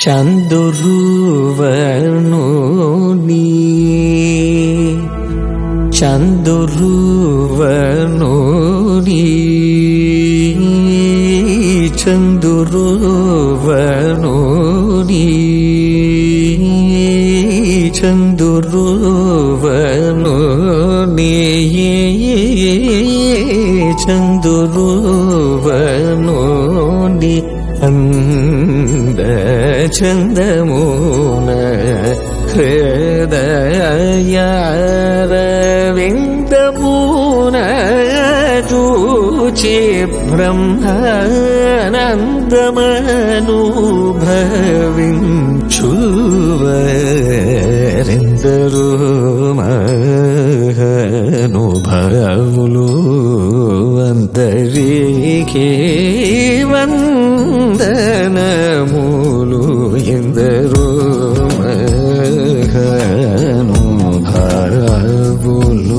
చందురువనుని చందురువనుని చందురువనుని చందురువనుని చందురువనుని అంద చందమూన హృదయారవిందమూన చూచి బ్రహ్మానందమనుభవించువరెందరూ మహానుభావులు అందరికీ వందనములు ఎందరో మహానుభావులు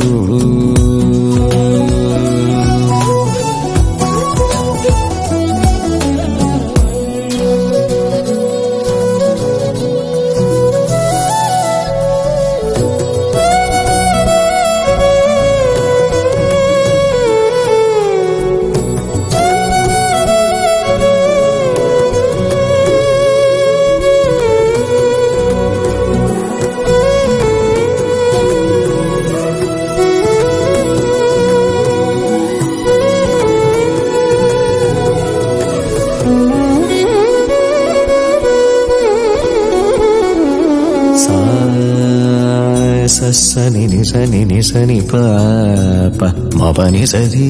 సని ని సని ని సని పాప మపని సరి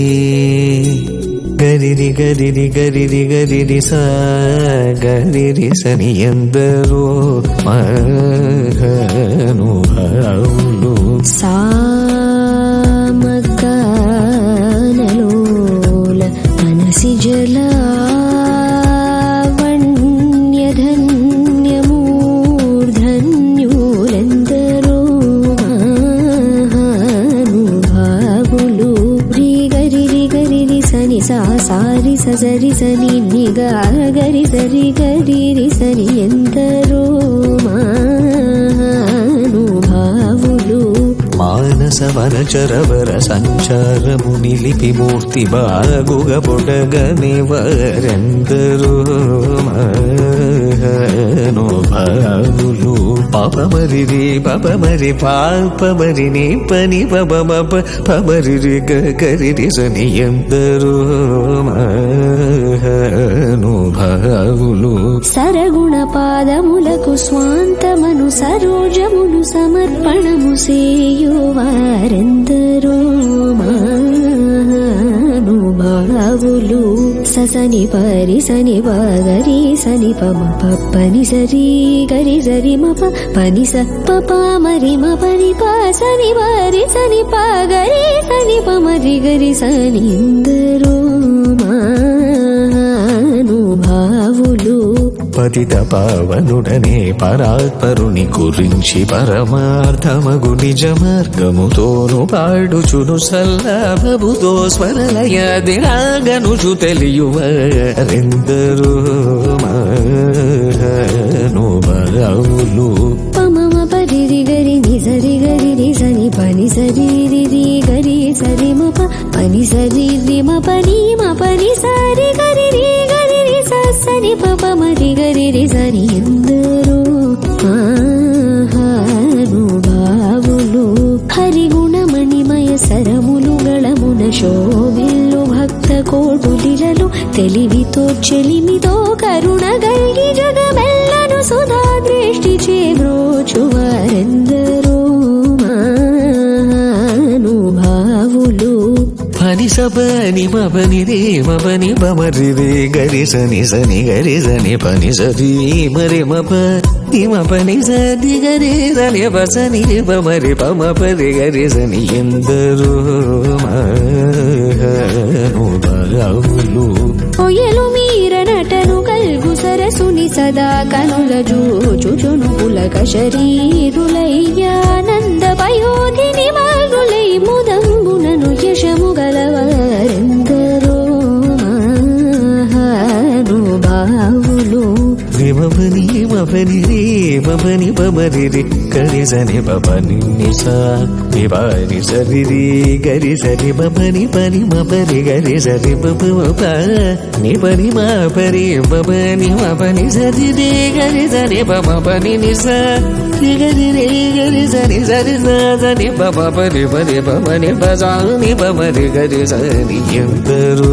గరిరి గరిరి గరిరి గరిరి సా గరిరి సని ఎందరో మహానుభావులు సామగానలోల మనసి జలావణ్యధన్యమూర్ధన్యులెందరో మహానుభావులు రి గరి రి గరి రి సని సా సారి సజరి సని నిగా గరి సరి గరి రి సని ఎందరో మహానుభావులు మానస వనచరవర సంచారము నిలిపి మూర్తి బాగుగ బొడగని వరెందరూ మహానుభావులు పాపమరి రే పాపమరి పాపమరి నీ పని పబమ పమరి రి గరి రి సని ఎందరూ మహానుభావులు సరగుణ పాదములకు స్వాంతమను సరోజమును సమర్పణము సేయువారెందరో మహానుభావులు ససని పరి సని పగరి సని పమ పని సరి గరి సరి మప పని స పప మరి మ పని ప సని పరి సని పగరి సని పమరి గరి సని ఇందరో మహానుభావులు పతిత పావనుడనే పరాత్పరుని గురించి పరమార్థమగు నిజ మార్గముతోను పాడుచును సల్లభముతో స్మరలయ దిరాగనుచు తెలియువరెందరూ మహానుభావులు పమమ పరిరి గరి ని సరి గరి రి సని పని సరి రి రి గరి సరి మ ప పని సరి రి మ పని మ పని సరి గరి రి గరి రి స సని ప ప మరి గరి రి సని ఎందరో మహానుభావులు హరిగుణమణిమయ సరములు గళమున శోభిల్లు భక్త కోటులిలలు తెలివితో చెలిమితో కరుణ గల్గి జగమెల్లను సుధా దృష్టి చేబ్రోచువారెందరో మహానుభావులు పని సపని మపని రే మపని పమరి రే గరి సని సని గరి సని పని సరి మరి మప ని మపని సది గరి సని పసని పమరి పమ పరి గరి సని ఎందరూ మహానుభావులు ఒయలు మీర నటను కల్గు సరసుని సదా కనుల జూచుచును పులక శరీరులయ్యానంద పయోధిని మాగులై ముదంబునను యశము గలవారెందరో మహానుభావులు విమపని మపని రే మపని పమరి రే గరి సని పని నిస నివారి సరి రే గరి సరి మపని పని మపరి గరి సరి పప మప ని పని మపరి మపని మపని సరి రే గరి సరి పమ పని నిస రి గరి రే గరి సరి సరి స సని పమ పరి పరి పమని పసాని పమరి గరి సరి ఎందరో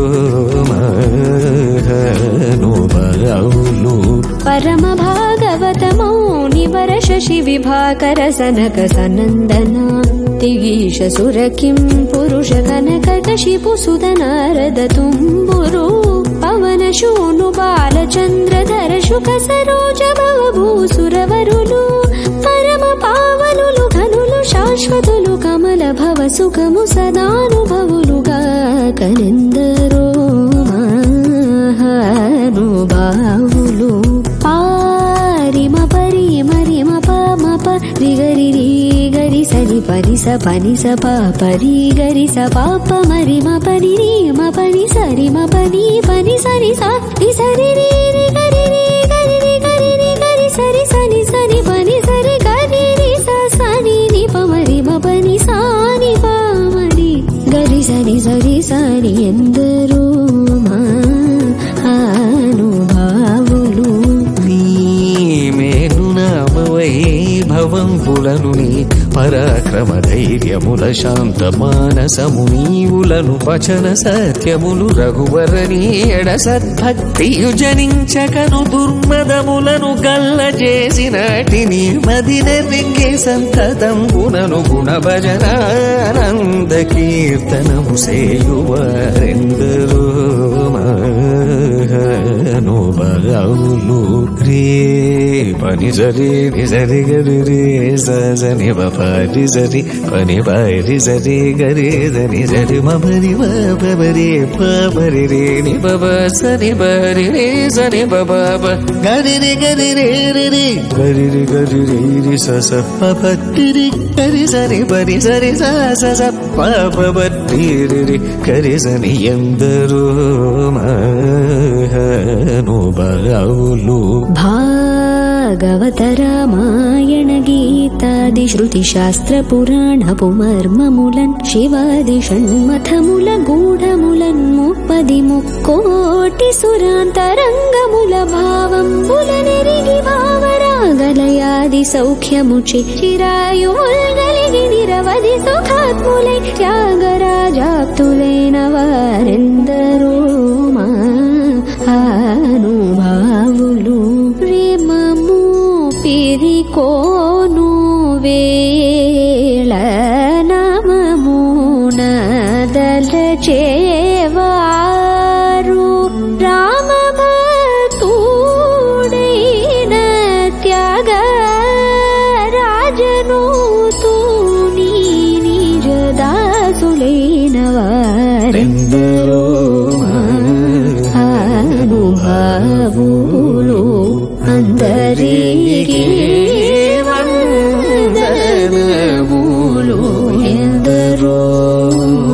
మహానుభావులు పరమ భాగవతమౌ నివర శశి విభాకర సనక సనందన తిగీష సుర కిం పురుష కనక కశిపు సుత నారద తుంబురు పవన శూను బాలచంద్రధర శుక సరోజ భవభూసురవరులు పరమ పావనులు ఘనులు శాశ్వతులు కమల భవ సుఖము సదానుభవులుగా కనెందరో మహానుభావులు పారిమ పరిమ రిమ పమ పరి గరి రి గరి సరి పరి స పని స ప పరి గరి స పాప మరిమ పరి రి మ పని సరి మ పని పని సరి స రి సరి రి రి గరి రి గరి రి గరి రి గరి సరి సని సని పని సరి గరి రి స సని ని ప మరి మ పని సాని ప మరి గరి సరి సరి సని ఎందరో మహానుభావులు నీ మేను నామ వైభవంబులను నీ పరాక్రమ ధైర్యముల శాంత మానసము నీవులను పచన సత్యములు రఘువరని ఎడ సద్భక్తియు జనించకను దుర్మదములను గల్ల చేసినటిని మదిన రింగే సంతతం గుణను గుణ భజన ఆనంద కీర్తనము సేయువారెందరో మహానుభావులు రే పని సరి నిజరి గరి రే సని పరి సరి పని పరి సరి గరి దని సరి మమరి మరి పరి రే ని బబ సని బరి రే సని బబ గరి రి గరి రే రి రి గరి రి గరి రి రి స స ప పట్టి రి గరి సరి పరి సరి స స స ప ప పట్టి రి రి గరి సని ఎందరో మహానుభావులు భాగవత రామాయణ గీతాది శృతి శాస్త్ర పురాణపు మర్మములన్ శివాది షణ్మథముల గూఢములన్ ముప్పది ముక్కోటి సురాంతరంగముల భావంబుల నెరిగి భావరాగలయాది సౌఖ్యముచి చిరాయుగలిగి నిరవధి సుఖాత్ములై త్యాగరాజాప్తులైన వారెందరో మహానుభావులు ప్రేమము పిరికోను వేళ నమము నదలచేవారు రామ భక్తుడైన త్యాగ రాజను తూని నిజ దాసులైన వారెందరో అనుభావులు అందరికీ వందనములు ఎందరో